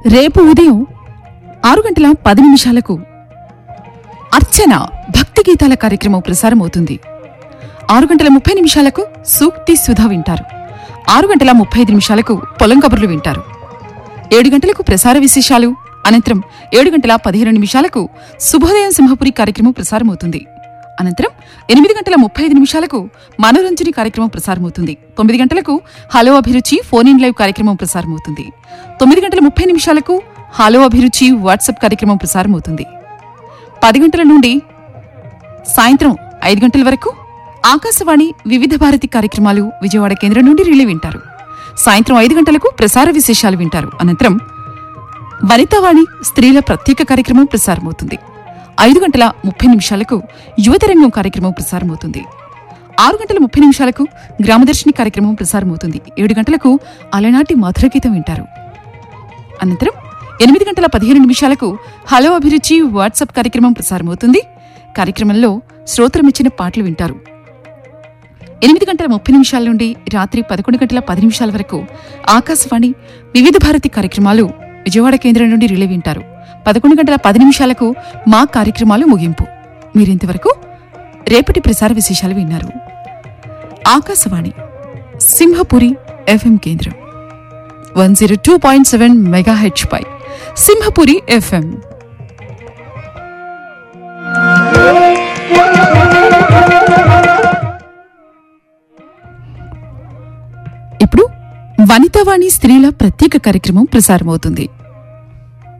రేపు ఉదయం ఆరు గంటల పది నిమిషాలకు అర్చన భక్తి గీతాల కార్యక్రమం ప్రసారమవుతుంది ఆరు గంటల ముప్పై నిమిషాలకు సూక్తి సుధా వింటారు ఆరు గంటల ముప్పై ఐదు నిమిషాలకు పొలం కబుర్లు వింటారు ఏడు గంటలకు ప్రసార విశేషాలు అనంతరం ఏడు గంటల పదిహేను నిమిషాలకు శుభోదయం సింహపురి కార్యక్రమం ప్రసారమవుతుంది అనంతరం ఎనిమిది గంటల ముప్పై ఐదు నిమిషాలకు మనోరంజని కార్యక్రమం ప్రసారమవుతుంది తొమ్మిది గంటలకు హలో అభిరుచి ఫోన్ ఇన్ లైవ్ కార్యక్రమం ప్రసారమవుతుంది తొమ్మిది గంటల ముప్పై నిమిషాలకు హలో అభిరుచి వాట్సాప్ కార్యక్రమం ప్రసారమవుతుంది పది గంటల నుండి సాయంత్రం ఐదు గంటల వరకు ఆకాశవాణి వివిధ భారతి కార్యక్రమాలు విజయవాడ కేంద్రం నుండి రిలే వింటారు సాయంత్రం ఐదు గంటలకు ప్రసార విశేషాలు వింటారు అనంతరం వనితావాణి స్త్రీల ప్రత్యేక కార్యక్రమం ప్రసారమవుతుంది ఐదు గంటల ముప్పై నిమిషాలకు యువతరంగం కార్యక్రమం ప్రసారమవుతుంది ఆరు గంటల ముప్పై నిమిషాలకు గ్రామదర్శిని కార్యక్రమం ప్రసారమవుతుంది ఏడు గంటలకు అలనాటి మధుర గీతం వింటారు అనంతరం ఎనిమిది గంటల పదిహేను నిమిషాలకు హలో అభిరుచి వాట్సాప్ కార్యక్రమం ప్రసారమవుతుంది కార్యక్రమంలో శ్రోతలమిచ్చిన పాటలు వింటారు ఎనిమిది గంటల ముప్పై నిమిషాల నుండి రాత్రి పదకొండు గంటల పది నిమిషాల వరకు ఆకాశవాణి వివిధ భారతి కార్యక్రమాలు విజయవాడ కేంద్రం నుండి రిలే వింటారు పదకొండు గంటల పది నిమిషాలకు మా కార్యక్రమాలు ముగింపు మీరింతవరకు రేపటి ప్రసార విశేషాలు విన్నారు ఆకాశవాణి సింహపురి ఎఫ్ఎం కేంద్రం one zero two point seven మెగా హెచ్ పై సింహపురి ఎఫ్ఎం ఇప్పుడు వనితావాణి స్త్రీల ప్రత్యేక కార్యక్రమం ప్రసారమవుతుంది